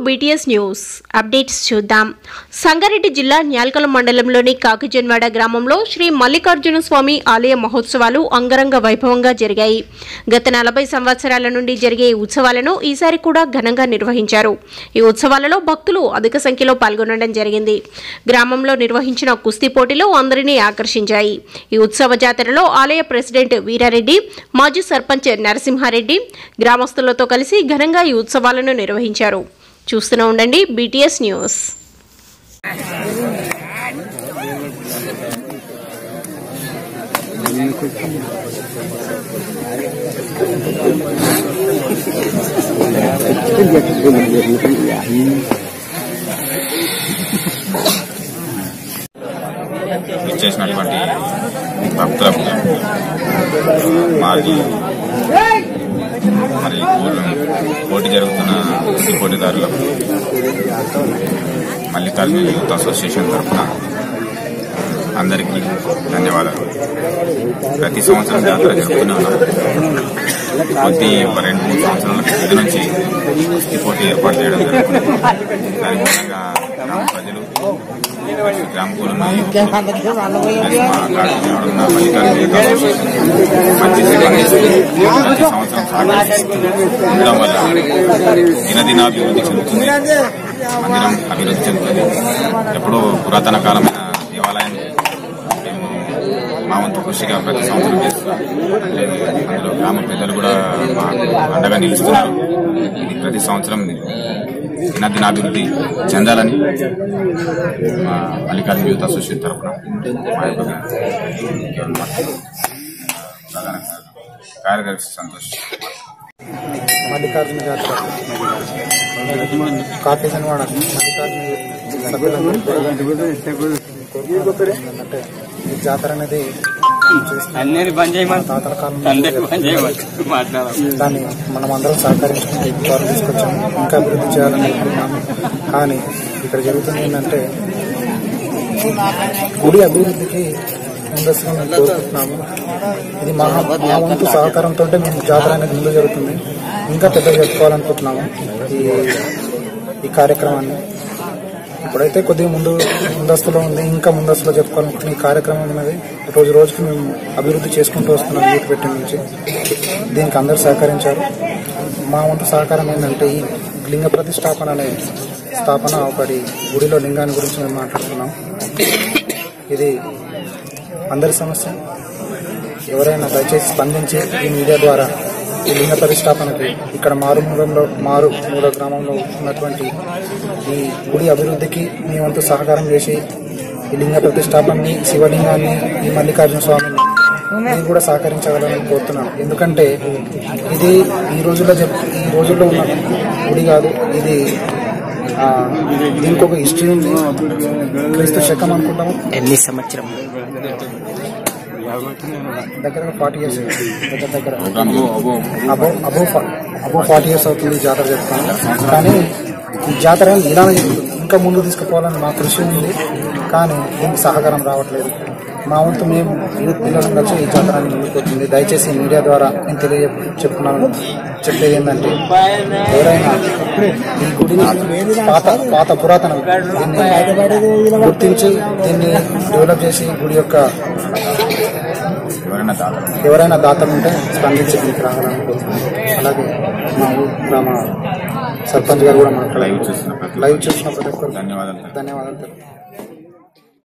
BTS news updates చూద్దాం సంగారెడ్డి జిల్లా న్యాల్కల మండలంలోని కాకిజన్వాడ గ్రామంలో శ్రీ మల్లికార్జున స్వామి ఆలయ మహోత్సవాలు అంగరంగ వైభవంగా జరిగాయి గత నలభై సంవత్సరాల నుండి జరిగే ఈ ఉత్సవాలను ఈసారి కూడా ఘనంగా నిర్వహించారు ఈ ఉత్సవాలలో భక్తులు అధిక సంఖ్యలో పాల్గొనడం జరిగింది గ్రామంలో నిర్వహించిన కుస్తీ పోటీలు అందరినీ ఆకర్షించాయి ఈ ఉత్సవ జాతరలో ఆలయ ప్రెసిడెంట్ వీరారెడ్డి మాజీ సర్పంచ్ నరసింహారెడ్డి గ్రామస్తులతో కలిసి ఘనంగా ఈ ఉత్సవాలను నిర్వహించారు చూస్తూనే ఉండండి బీటీఎస్ న్యూస్ ఇచ్చేసినటువంటి భక్తులకు మాజీ మరి ఊళ్ళో పోటీ జరుగుతున్న ఈ పోటీదారులకు మల్లికార్జున యూత్ అసోసియేషన్ తరఫున అందరికీ ధన్యవాదాలు ప్రతి సంవత్సరం జాతర జరుపుతూనే ఉన్నాం కొద్ది ఒక రెండు మూడు సంవత్సరాల క్రితం నుంచి ఈ పోటీ ఏర్పాటు చేయడం జరుగుతుంది దాని మూలంగా గ్రామ ప్రజలు మరియు గ్రామ కులంలో యువకులు, ప్లస్ మా కాకినాడ ఉన్న మల్లికార్జున యూత్ అసోసియేషన్ మంచి స్పందిస్తుంది ప్రతి సంవత్సరం సహకరిస్తూ ఉండడం వల్ల దినదినాభివృద్ధి చెందుతుంది మందిరం అభివృద్ధి చెందుతుంది ఎప్పుడో పురాతన కాలమైన దేవాలయాన్ని మేము మా వంతు కృషిగా ప్రతి సంవత్సరం చేస్తున్నాం లేదు అందులో గ్రామ పెద్దలు కూడా మాకు అండగా నిలుస్తున్నారు ఇది ప్రతి సంవత్సరం దినదినాభివృద్ధి చెందాలని మా మల్లికార్జున యూత్ అసోసియేషన్ తరఫున మా యొక్క ప్రధాన కార్యదర్శి సంతోష్ మల్లికార్జున జాతర కాకేశన్వాడ మల్లికార్జున ఏంటంటే ఈ జాతర అనేది అన్నీ బంద్ చేయమని తాతల కాలం నుంచి అందరికి బంద్ చేయమని మాట్లాడాలి దాన్ని మనం అందరం సహకరించుకుంటే ద్వారా తీసుకొచ్చాము ఇంకా అభివృద్ధి చేయాలని అనుకున్నాము కానీ ఇక్కడ జరుగుతుంది ఏంటంటే గుడి అభివృద్ధికి ముందస్తుగా మేము కోరుకుంటున్నాము ఇది మా మా వంతు సహకారంతో మేము జాతర అనేది ముందు జరుగుతుంది ఇంకా పెద్దగా జరుపుకోవాలనుకుంటున్నాము ఈ ఈ కార్యక్రమాన్ని ఇప్పుడైతే కొద్దిగా ముందు ముందస్తులో ఉంది ఇంకా ముందస్తులో చెప్పుకోవాలనుకుంటున్న ఈ కార్యక్రమం అనేది రోజు రోజుకి మేము అభివృద్ధి చేసుకుంటూ వస్తున్నాం యూత్ పెట్టి నుంచి దీనికి అందరూ సహకరించారు మా వంతు సహకారం ఏంటంటే ఈ లింగ ప్రతిష్టాపన అనే స్థాపన ఒకటి గుడిలో లింగాన్ని గురించి మేము మాట్లాడుతున్నాం ఇది అందరి సమస్య ఎవరైనా దయచేసి స్పందించి ఈ మీడియా ద్వారా ఈ లింగ ప్రతిష్టాపనకి ఇక్కడ మారుమూలంలో మారు మూల గ్రామంలో ఉన్నటువంటి ఈ గుడి అభివృద్ధికి మీ వంతు సహకారం చేసి ఈ లింగ ప్రతిష్టాపనని శివలింగాన్ని ఈ మల్లికార్జున స్వామిని మీరు కూడా సహకరించగలని కోరుతున్నాను ఎందుకంటే ఇది ఈ రోజుల్లో చెప్ ఈ రోజుల్లో ఉన్న గుడి కాదు ఇది ఆ, దీనికి ఒక హిస్టరీ ఉంది క్రీస్తు శకం అనుకుంటాము ఎన్ని సంవత్సరం దగ్గర ఫార్టీ ఇయర్స్ దగ్గర దగ్గర ప్రోగ్రాంలో అబో అబో అబో ఫార్టీ ఇయర్స్ అవుతుంది ఈ జాతర చెప్తాను కానీ ఈ జాతర ఇలానే జరుగుతుంది ఇంకా ముందు తీసుకుపోవాలని మా కృషి ఉంది కానీ దీనికి సహకారం రావట్లేదు మా వంతు మేము యూత్ పిల్లలు కలిసి ఈ జాతర ముందుకొచ్చింది దయచేసి మీడియా ద్వారా నేను తెలియ చెప్తున్నాను చెప్పేది ఏంటంటే ఎవరైనా ఈ గుడిని పాత పాత పురాతనం దీన్ని గుర్తించి దీన్ని డెవలప్ చేసి గుడి యొక్క ఎవరైనా దాదాపు ఎవరైనా దాతలు ఉంటే స్పందించి దీనికి రావాలనుకుంటున్నాను అలాగే మా ఊ- గ్రామ సర్పంచ్ గారు కూడా మాట్లాడారు లైవ్ చూసిన ప్రతి లైవ్ చూసిన ప్రతి ఒక్కరు ధన్యవాదాలు ధన్యవాదాలు తెలుపు